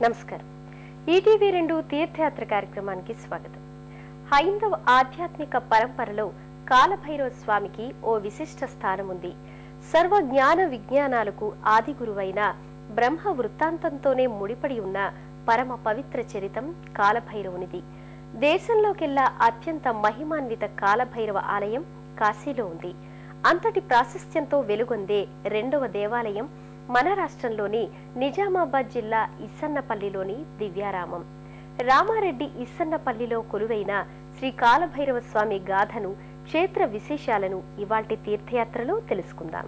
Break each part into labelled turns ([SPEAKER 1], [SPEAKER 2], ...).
[SPEAKER 1] నమస్కారం ఈటీవీ రెండు తీర్థయాత్ర కార్యక్రమానికి స్వాగతం హైందవ ఆధ్యాత్మిక పరంపరలో కాలభైరవ స్వామికి ఓ విశిష్ట స్థానం ఉంది సర్వ జ్ఞాన విజ్ఞానాలకు ఆది గురువైన బ్రహ్మ వృత్తాంతంతోనే ముడిపడి ఉన్న పరమ పవిత్ర చరితం కాలభైరవునిది దేశంలోకెల్లా అత్యంత మహిమాన్విత కాలభైరవ ఆలయం కాశీలో ఉంది అంతటి ప్రాశస్త్యంతో వెలుగొందే రెండవ దేవాలయం మన రాష్ట్రంలోని నిజామాబాద్ జిల్లా ఇస్సన్నపల్లిలోని దివ్యారామం రామారెడ్డి ఇస్సన్నపల్లిలో కొలువైన శ్రీ కాలభైరవ స్వామి గాథను క్షేత్ర విశేషాలను ఇవాల్టి తీర్థయాత్రలో తెలుసుకుందాం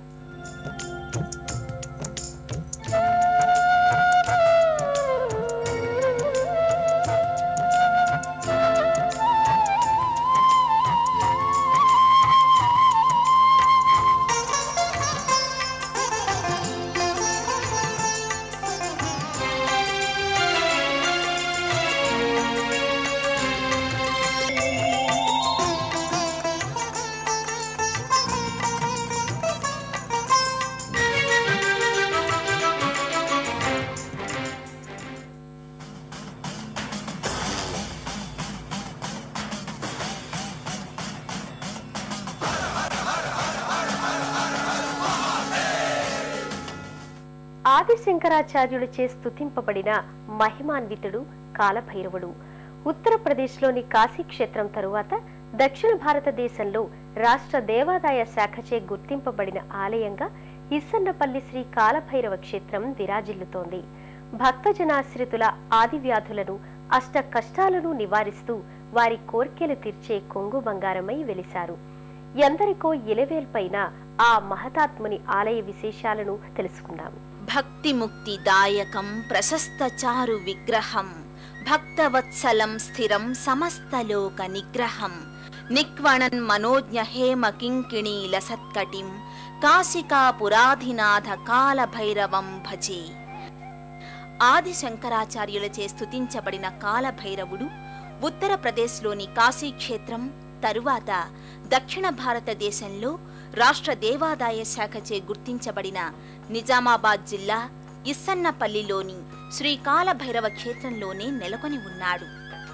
[SPEAKER 1] ఆదిశంకరాచార్యులచే స్తుతింపబడిన మహిమాన్వితుడు కాలభైరవుడు ఉత్తరప్రదేశ్లోని కాశీక్షేత్రం తరువాత దక్షిణ భారతదేశంలో రాష్ట్ర దేవాదాయ శాఖచే గుర్తింపబడిన ఆలయంగా ఇస్సన్నపల్లి శ్రీ కాలభైరవ క్షేత్రం విరాజిల్లుతోంది భక్తజనాశ్రితుల ఆది వ్యాధులను అష్ట కష్టాలను నివారిస్తూ వారి కోర్కెలు తీర్చే కొంగు బంగారమై వెలిశారు ఎందరికో ఇలవేల్పైన ఆ మహతాత్ముని ఆలయ విశేషాలను తెలుసుకుందాం
[SPEAKER 2] భక్తి ముక్తిదాయకం ప్రశస్త చారు విగ్రహం భక్తవత్సలం స్థిరం సమస్తలోక నిగ్రహం నిక్వణన్ మనోజ్ఞ హేమ కింకిణీ లసత్కటిం కాశికా పురాధినాథ కాలభైరవం భజే ఆది శంకరాచార్యులచే స్తుతించబడిన కాలభైరవుడు ఉత్తరప్రదేశ్లోని కాశీక్షేత్రం తరువాత దక్షిణ భారతదేశంలో రాష్ట్ర దేవాదాయ శాఖచే గుర్తించబడిన నిజామాబాద్ జిల్లా ఇస్సన్నపల్లిలోని శ్రీ కాలభైరవ క్షేత్రంలోనే నెలకొని ఉన్నాడు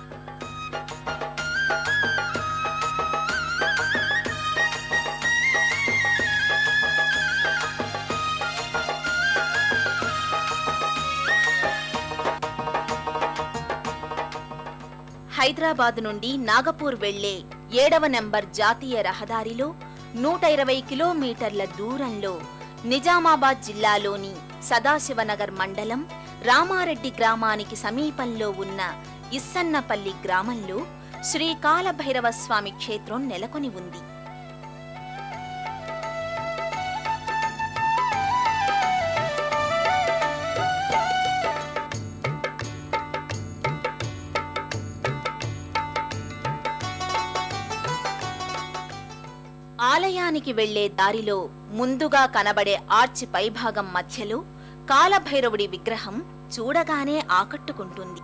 [SPEAKER 2] హైదరాబాద్ నుండి నాగపూర్ వెళ్లే ఏడవ నెంబర్ జాతీయ రహదారిలో నూట ఇరవై కిలోమీటర్ల దూరంలో నిజామాబాద్ జిల్లాలోని సదాశివనగర్ మండలం రామారెడ్డి గ్రామానికి సమీపంలో ఉన్న ఇస్సన్నపల్లి గ్రామంలో శ్రీ కాలభైరవ స్వామి క్షేత్రం నెలకొని ఉంది ఆలయానికి వెళ్లే దారిలో ముందుగా కనబడే ఆర్చి పైభాగం మధ్యలో కాలభైరవుడి విగ్రహం చూడగానే ఆకట్టుకుంటుంది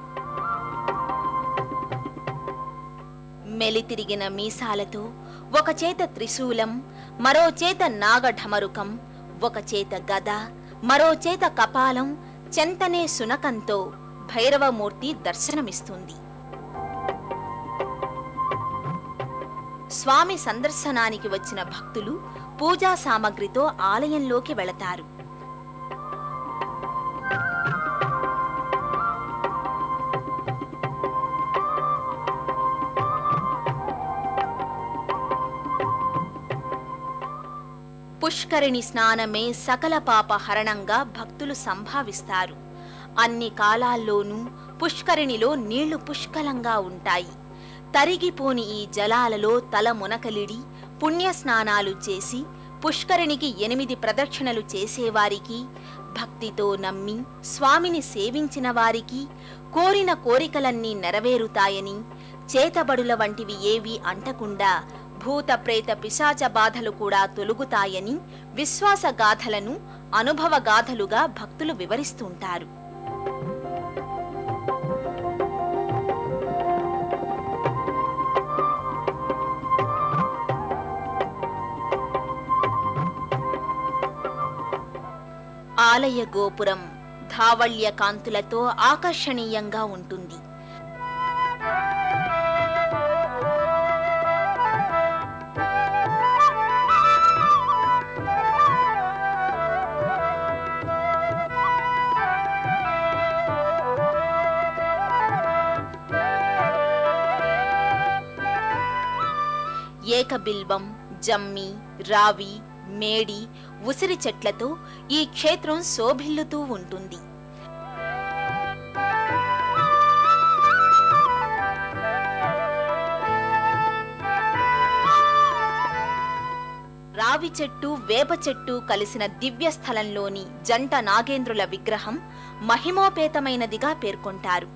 [SPEAKER 2] మెలితిరిగిన మీసాలతో ఒక చేత త్రిశూలం మరో చేత నాగఢమరుకం ఒక చేత గద మరో చేత కపాలం చెంతనే సునకంతో భైరవమూర్తి దర్శనమిస్తుంది స్వామి సందర్శనానికి వచ్చిన భక్తులు పూజా సామగ్రితో ఆలయంలోకి వెళతారు పుష్కరిణి స్నానమే సకల పాప హరణంగా భక్తులు సంభావిస్తారు అన్ని కాలాల్లోనూ పుష్కరిణిలో నీళ్లు పుష్కలంగా ఉంటాయి తరిగిపోని ఈ జలాలలో తల మునకలిడి పుణ్య స్నానాలు చేసి పుష్కరిణికి ఎనిమిది ప్రదక్షిణలు చేసేవారికి భక్తితో నమ్మి స్వామిని సేవించిన వారికి కోరిన కోరికలన్నీ నెరవేరుతాయని చేతబడుల వంటివి ఏవి అంటకుండా భూత ప్రేత పిశాచ బాధలు కూడా తొలుగుతాయని విశ్వాస గాథలను అనుభవ గాథలుగా భక్తులు వివరిస్తుంటారు ఆలయ గోపురం ధావళ్య కాంతులతో ఆకర్షణీయంగా ఉంటుంది ఏకబిల్వం జమ్మి రావి మేడి ఉసిరి చెట్లతో ఈ క్షేత్రం శోభిల్లుతూ ఉంటుంది రావి చెట్టు వేప చెట్టు కలిసిన దివ్య స్థలంలోని జంట నాగేంద్రుల విగ్రహం మహిమోపేతమైనదిగా పేర్కొంటారు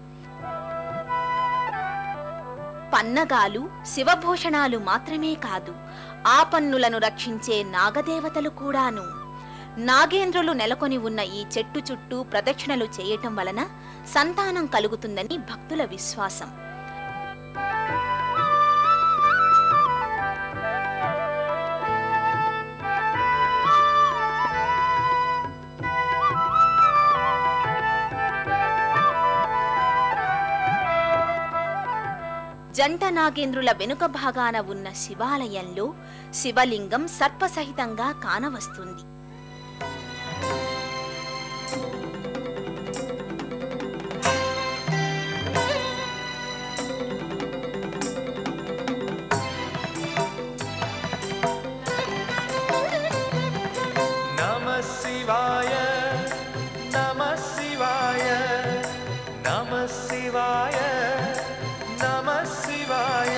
[SPEAKER 2] పన్నగాలు శివభూషణాలు మాత్రమే కాదు ఆ పన్నులను రక్షించే నాగదేవతలు కూడాను నాగేంద్రులు నెలకొని ఉన్న ఈ చెట్టు చుట్టూ ప్రదక్షిణలు చేయటం వలన సంతానం కలుగుతుందని భక్తుల విశ్వాసం జంట నాగేంద్రుల వెనుక భాగాన ఉన్న శివాలయంలో శివలింగం సర్పసహితంగా కానవస్తుంది
[SPEAKER 3] नमः शिवाय नमः शिवाय नमः शिवाय नमः शिवाय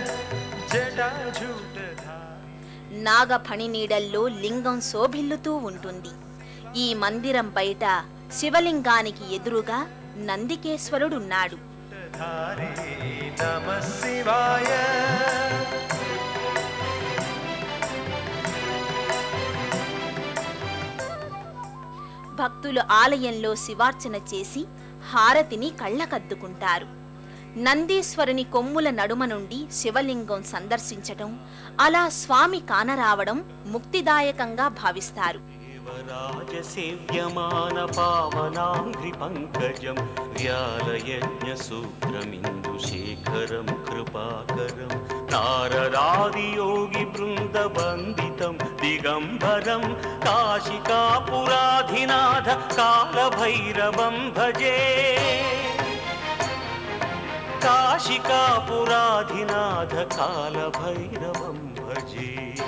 [SPEAKER 3] जटाजूटधारी
[SPEAKER 2] నాగఫణి నీడల్లో లింగం శోభిల్లుతూ ఉంటుంది ఈ మందిరం బయట శివలింగానికి ఎదురుగా నందికేశ్వరుడున్నాడు
[SPEAKER 3] धारे नमः शिवाय
[SPEAKER 2] భక్తులు ఆలయంలో శివార్చన చేసి హారతిని కళ్ళకద్దుకుంటారు నందీశ్వరుని కొమ్ముల నడుమ నుండి శివలింగం సందర్శించటం అలా స్వామి కానరావడం ముక్తిదాయకంగా భావిస్తారు
[SPEAKER 4] దేవరాజసేవ్యమాన పావనాంఘ్రిపంకజం వ్యాలయజ్ఞసూత్రమిందుశేఖరం కృపాకరం నారదాదియోగి బృందవందితం దిగంబరం కాశికాపురాధినాథ కాలభైరవం భజే కాశికాపురాధినాథ కాలభైరవం భజే